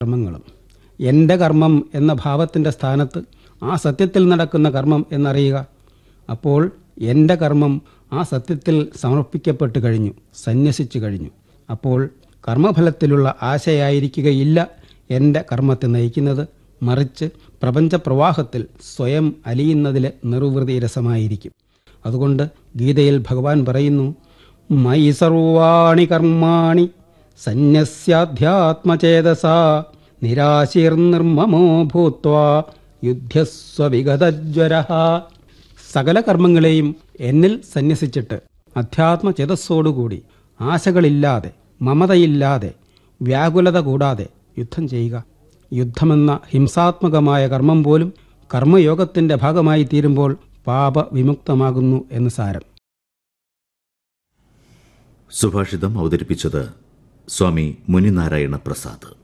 കർമ്മങ്ങളും എൻ്റെ കർമ്മം എന്ന ഭാവത്തിൻ്റെ സ്ഥാനത്ത് ആ സത്യത്തിൽ നടക്കുന്ന കർമ്മം എന്നറിയുക അപ്പോൾ എൻ്റെ കർമ്മം ആ സത്യത്തിൽ സമർപ്പിക്കപ്പെട്ട് കഴിഞ്ഞു സന്യസിച്ചു കഴിഞ്ഞു അപ്പോൾ കർമ്മഫലത്തിലുള്ള ആശയായിരിക്കുകയില്ല എൻ്റെ കർമ്മത്തെ നയിക്കുന്നത് മറിച്ച് പ്രപഞ്ച പ്രവാഹത്തിൽ സ്വയം അലിയുന്നതിലെ നിർവൃതി രസമായിരിക്കും അതുകൊണ്ട് ഗീതയിൽ ഭഗവാൻ പറയുന്നു മയി സർവാണി കർമാണി സന്യസ്യാധ്യാത്മചേതസ നിരാശീർനിർമ്മമോ ഭൂത്വാ യുദ്ധസ്വവിഗതജ്വര സകല കർമ്മങ്ങളെയും എന്നിൽ സന്യസിച്ചിട്ട് അധ്യാത്മചേതസ്സോടുകൂടി ആശകളില്ലാതെ മമതയില്ലാതെ വ്യാകുലത കൂടാതെ യുദ്ധം ചെയ്യുക യുദ്ധമെന്ന ഹിംസാത്മകമായ കർമ്മം പോലും കർമ്മയോഗത്തിൻ്റെ ഭാഗമായി തീരുമ്പോൾ പാപവിമുക്തമാകുന്നു എന്ന് സാരം സുഭാഷിതം അവതരിപ്പിച്ചത് സ്വാമി മുനിനാരായണ പ്രസാദ്